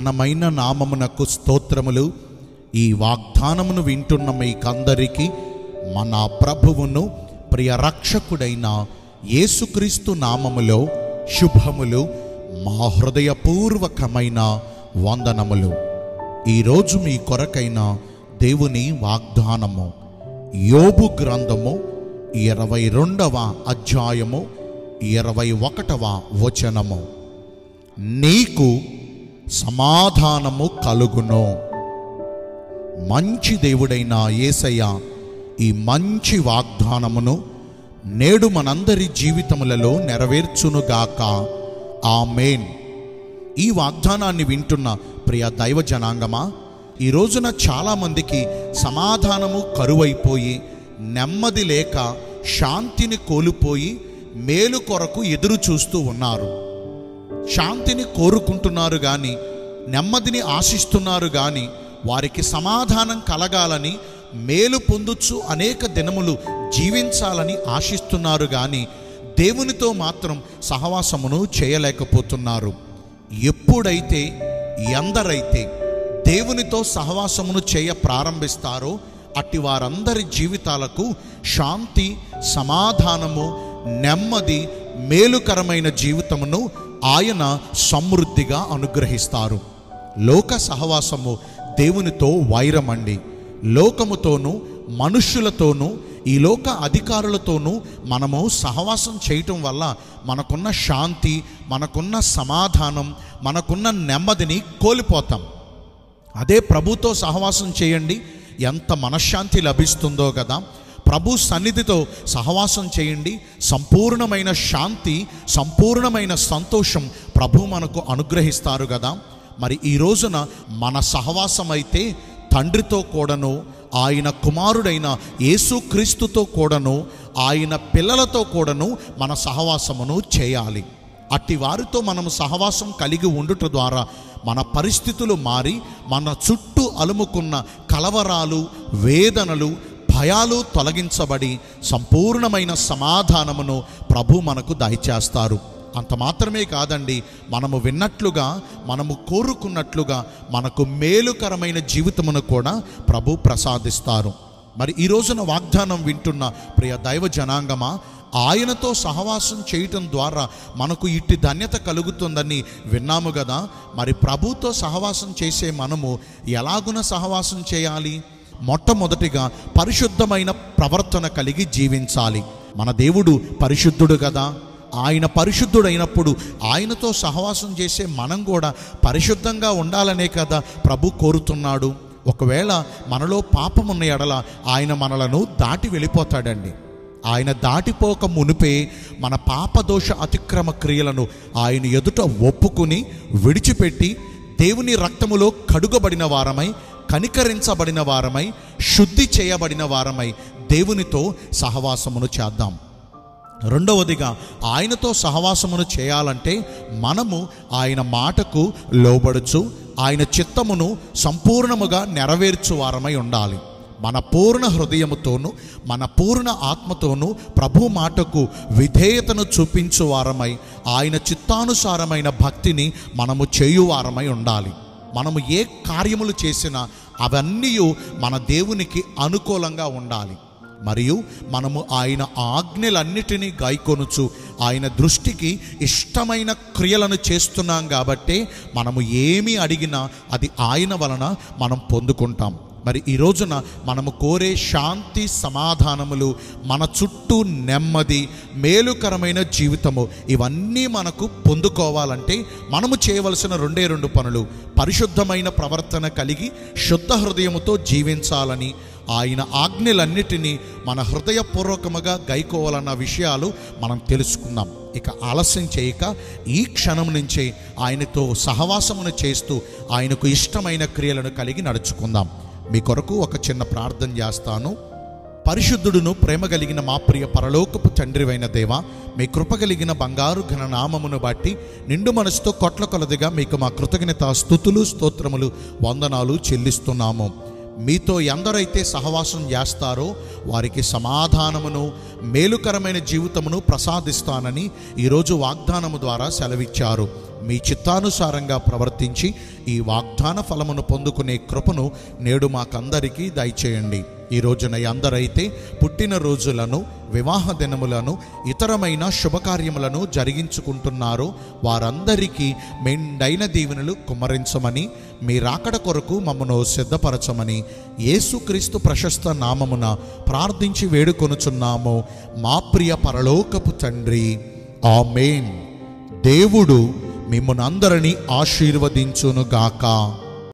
ఘనమైన నామమునకు స్తోత్రములు ఈ వాగ్దానమును వింటున్న మీకందరికీ మన ప్రభువును ప్రియ రక్షకుడైన యేసుక్రీస్తు నామములో శుభములు మా హృదయపూర్వకమైన వందనములు ఈరోజు మీ కొరకైన దేవుని వాగ్దానము యోబు గ్రంథము ఇరవై రెండవ అధ్యాయము ఇరవై ఒకటవ వచనము నీకు సమాధానము కలుగును మంచి దేవుడైన యేసయ్య ఈ మంచి వాగ్దానమును నేడు మనందరి జీవితములలో నెరవేర్చునుగాక ఆమేన్ ఈ వాగ్దానాన్ని వింటున్న ప్రియ దైవ జనాంగమా ఈ రోజున చాలామందికి సమాధానము కరువైపోయి నెమ్మది లేక శాంతిని కోల్పోయి మేలు కొరకు ఎదురు చూస్తూ ఉన్నారు శాంతిని కోరుకుంటున్నారు కానీ నెమ్మదిని ఆశిస్తున్నారు కానీ వారికి సమాధానం కలగాలని మేలు పొందుచు అనేక దినములు జీవించాలని ఆశిస్తున్నారు కానీ దేవునితో మాత్రం సహవాసమును చేయలేకపోతున్నారు ఎప్పుడైతే ఎందరైతే దేవునితో సహవాసమును చేయ ప్రారంభిస్తారో అట్టి వారందరి జీవితాలకు శాంతి సమాధానము నెమ్మది మేలుకరమైన జీవితమును ఆయన సమృద్ధిగా అనుగ్రహిస్తారు లోక సహవాసము దేవునితో వైరమండి లోకముతోనూ మనుష్యులతోనూ ఈ లోక అధికారులతోనూ మనము సహవాసం చేయటం వల్ల మనకున్న శాంతి మనకున్న సమాధానం మనకున్న నెమ్మదిని కోల్పోతాం అదే ప్రభుతో సహవాసం చేయండి ఎంత మనశ్శాంతి లభిస్తుందో కదా ప్రభు సన్నిధితో సహవాసం చేయండి సంపూర్ణమైన శాంతి సంపూర్ణమైన సంతోషం ప్రభు మనకు అనుగ్రహిస్తారు కదా మరి ఈ రోజున మన సహవాసం అయితే తండ్రితో కూడాను ఆయన కుమారుడైన యేసుక్రీస్తుతో కూడాను ఆయన పిల్లలతో కూడాను మన సహవాసమును చేయాలి అట్టి వారితో మనము సహవాసం కలిగి ఉండుట ద్వారా మన పరిస్థితులు మారి మన చుట్టూ అలుముకున్న కలవరాలు వేదనలు భయాలు తొలగించబడి సంపూర్ణమైన సమాధానమును ప్రభు మనకు దయచేస్తారు అంత మాత్రమే కాదండి మనము విన్నట్లుగా మనము కోరుకున్నట్లుగా మనకు మేలుకరమైన జీవితమును కూడా ప్రభు ప్రసాదిస్తారు మరి ఈ రోజున వాగ్దానం వింటున్న ప్రియ దైవ జనాంగమా ఆయనతో సహవాసం చేయటం ద్వారా మనకు ఇట్టి ధన్యత కలుగుతుందని విన్నాము కదా మరి ప్రభుతో సహవాసం చేసే మనము ఎలాగున సహవాసం చేయాలి మొట్టమొదటిగా పరిశుద్ధమైన ప్రవర్తన కలిగి జీవించాలి మన దేవుడు పరిశుద్ధుడు కదా ఆయన పరిశుద్ధుడైనప్పుడు ఆయనతో సహవాసం చేసే మనం కూడా పరిశుద్ధంగా ఉండాలనే కదా ప్రభు కోరుతున్నాడు ఒకవేళ మనలో పాపం ఉన్న ఎడల ఆయన మనలను దాటి వెళ్ళిపోతాడండి ఆయన దాటిపోక మునిపే మన పాపదోష అతిక్రమ క్రియలను ఆయన ఎదుట ఒప్పుకుని విడిచిపెట్టి దేవుని రక్తములో కడుగబడిన వారమై కనికరించబడిన వారమై శుద్ధి చేయబడిన వారమై దేవునితో సహవాసమును చేద్దాం రెండవదిగా ఆయనతో సహవాసమును చేయాలంటే మనము ఆయన మాటకు లోబడుచు ఆయన చిత్తమును సంపూర్ణముగా నెరవేర్చు వారమై ఉండాలి మన పూర్ణ హృదయముతోను మన పూర్ణ ఆత్మతోను ప్రభు మాటకు విధేయతను చూపించు వారమై ఆయన చిత్తానుసారమైన భక్తిని మనము చేయువారమై ఉండాలి మనము ఏ కార్యములు చేసినా అవన్నీ మన దేవునికి అనుకూలంగా ఉండాలి మరియు మనము ఆయన ఆజ్ఞలన్నిటినీ గాయకొనుచు ఆయన దృష్టికి ఇష్టమైన క్రియలను చేస్తున్నాం కాబట్టే మనము ఏమి అడిగినా అది ఆయన వలన మనం పొందుకుంటాం మరి ఈ రోజున మనము కోరే శాంతి సమాధానములు మన చుట్టూ నెమ్మది మేలుకరమైన జీవితము ఇవన్నీ మనకు పొందుకోవాలంటే మనము చేయవలసిన రెండే రెండు పనులు పరిశుద్ధమైన ప్రవర్తన కలిగి శుద్ధ హృదయముతో జీవించాలని ఆయన ఆజ్ఞలన్నిటినీ మన హృదయపూర్వకముగా గైకోవాలన్న విషయాలు మనం తెలుసుకుందాం ఇక ఆలస్యం చేయక ఈ క్షణం నుంచే ఆయనతో సహవాసమును చేస్తూ ఆయనకు ఇష్టమైన క్రియలను కలిగి నడుచుకుందాం మీ కొరకు ఒక చిన్న ప్రార్థన చేస్తాను పరిశుద్ధుడును ప్రేమ కలిగిన మా ప్రియ పరలోకపు తండ్రివైన దేవ మీ కృప కలిగిన బంగారు ఘన నామమును బట్టి నిండు మనసుతో కొట్ల కొలదిగా మీకు మా కృతజ్ఞత స్థుతులు స్తోత్రములు వందనాలు చెల్లిస్తున్నాము మీతో ఎందరైతే సహవాసం చేస్తారో వారికి సమాధానమును మేలుకరమైన జీవితమును ప్రసాదిస్తానని ఈరోజు వాగ్దానము ద్వారా సెలవిచ్చారు మీ చిత్తానుసారంగా ప్రవర్తించి ఈ వాగ్దాన ఫలమును పొందుకునే కృపను నేడు మాకందరికీ దయచేయండి ఈ రోజున అందరైతే పుట్టిన రోజులను వివాహ దినములను ఇతరమైన శుభకార్యములను జరిగించుకుంటున్నారో వారందరికీ మెండైన దీవెనలు కుమ్మరించమని మీ రాకడ కొరకు మమ్మను సిద్ధపరచమని యేసుక్రీస్తు ప్రశస్త నామమున ప్రార్థించి వేడుకొనుచున్నాము మా ప్రియ పరలోకపు తండ్రి ఆమేన్ దేవుడు మిమ్మల్ని అందరినీ ఆశీర్వదించునుగాక